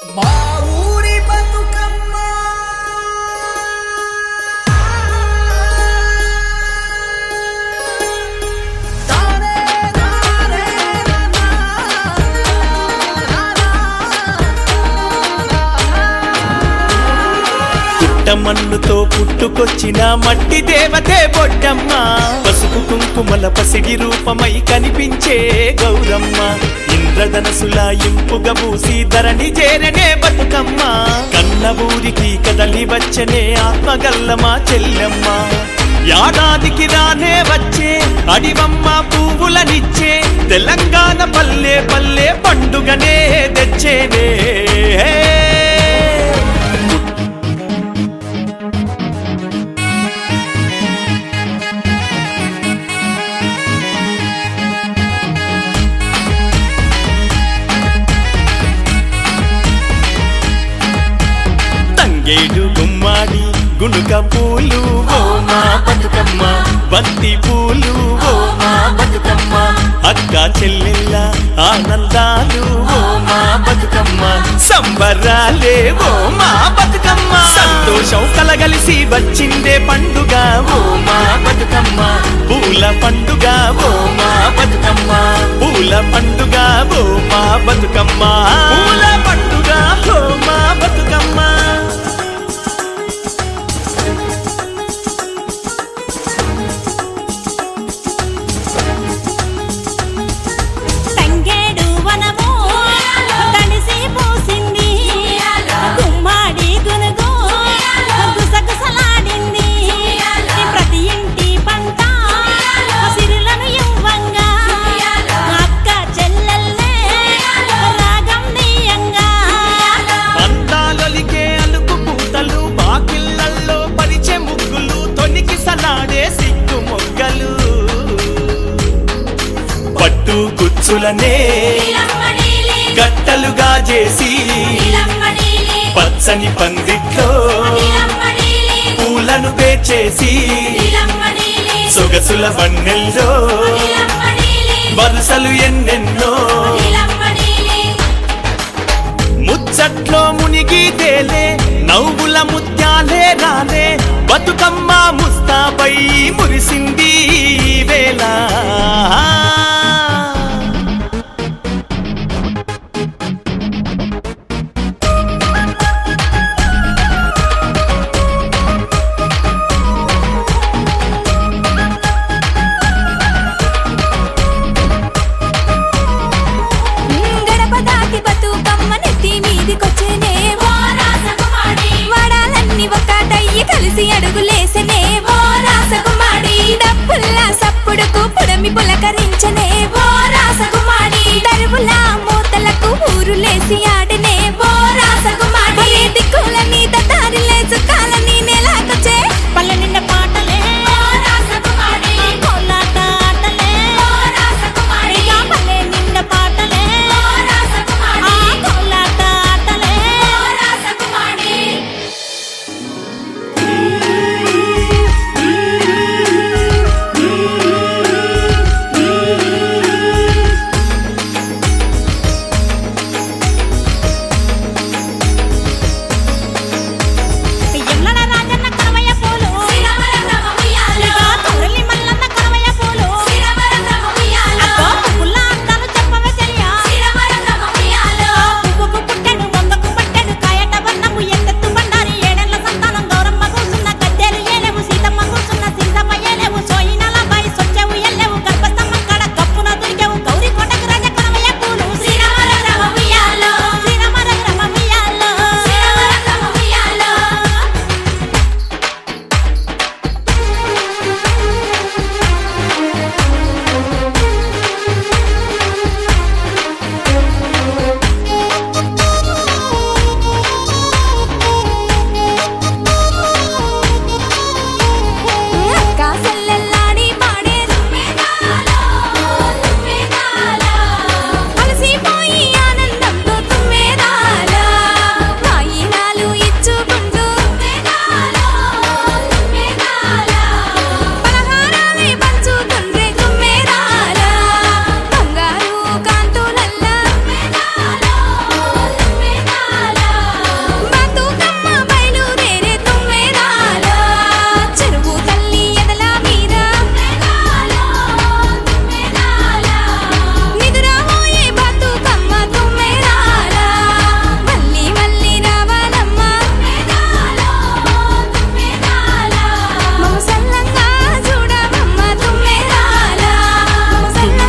మా ఊరి బతుకమ్మ తానే తానే పుట్టమన్నుతో పుట్టుకొచ్చిన మట్టి దేవతే బొడ్డమ్మ పసుపు కుంకుమల పసిడి రూపమై కనిపించే గౌరమ్మ ఇంద్రధనసుల ఇంపుగ మూసి ధరణి చేరనే బతుకమ్మ కన్న ఊరికి కదలి వచ్చనే ఆత్మగల్లమా చెల్లెమ్మ యాదాదికి రానే వచ్చే అడివమ్మ పువ్వులనిచ్చే తెలంగాణ పల్లె పల్లె పండుగనే తెచ్చేనే తంగేడు గుమ్మాడి గునుక పూలు ఓ మా బతుకమ్మ బంతి పూలు ఓ మా బతుకమ్మ అక్క చెల్లెళ్ళ ఆనందాలు ఓ మా బతుకమ్మ సంబరాలే ఓ మా బతుకమ్మ సంతోషం కలగలిసి వచ్చిందే పండుగ ఓ మా బతుకమ్మ పూల పండుగ ఓ మా బతుకమ్మ పూల పండుగ ఓ మా బతుకమ్మ పూల పండుగ ఓ మా బతుకమ్మ తంగేడు వనము తడిసి పూసింది గుమ్మాడి గునుగు గుసగుసలాడింది ప్రతి ఇంటి పంట సిరులను ఇవ్వంగా అక్క చెల్లెల్లే రాగం నీయంగా అందాలొలికే అలుకు పూతలు బాకిళ్ళల్లో పరిచే ముగ్గులు తొనికి సలాడే సిగ్గు మొగ్గలు పట్టు గుచ్చులనే గట్టలుగా చేసి పచ్చని పందిట్లో పూలను పేచేసి సొగసుల వన్నెల్లో వరుసలు ఎన్నెన్నో ముచ్చట్లో మునిగి తేలే నవ్వుల ముత్యాలే రాలే బతుకమ్మ ముస్తాబై మురిసింది ఈ వేళ గడప దాటి బతుకమ్మ నెత్తి మీదికొచ్చేనే వడాలన్నీ ఒకటయ్యి కలిసి అడుగులేసనే ఓ రాసకుమారి డప్పుల్లా సప్పుడుకు పుడమి పులకరించనే ఓ రాసకుమారి దరువుల మూతలకు ఊరులేసి ఆడనే ఓ రాసకుమారి దిక్కుల మీద దారిలే చుక్కాలని నెలాకొచ్చే పల్ల నిండ పాటలే కోలాట ఆటలే ఇక పల్లె నిండ పాటలే ఆ కోలాట ఆటలే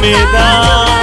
లేదా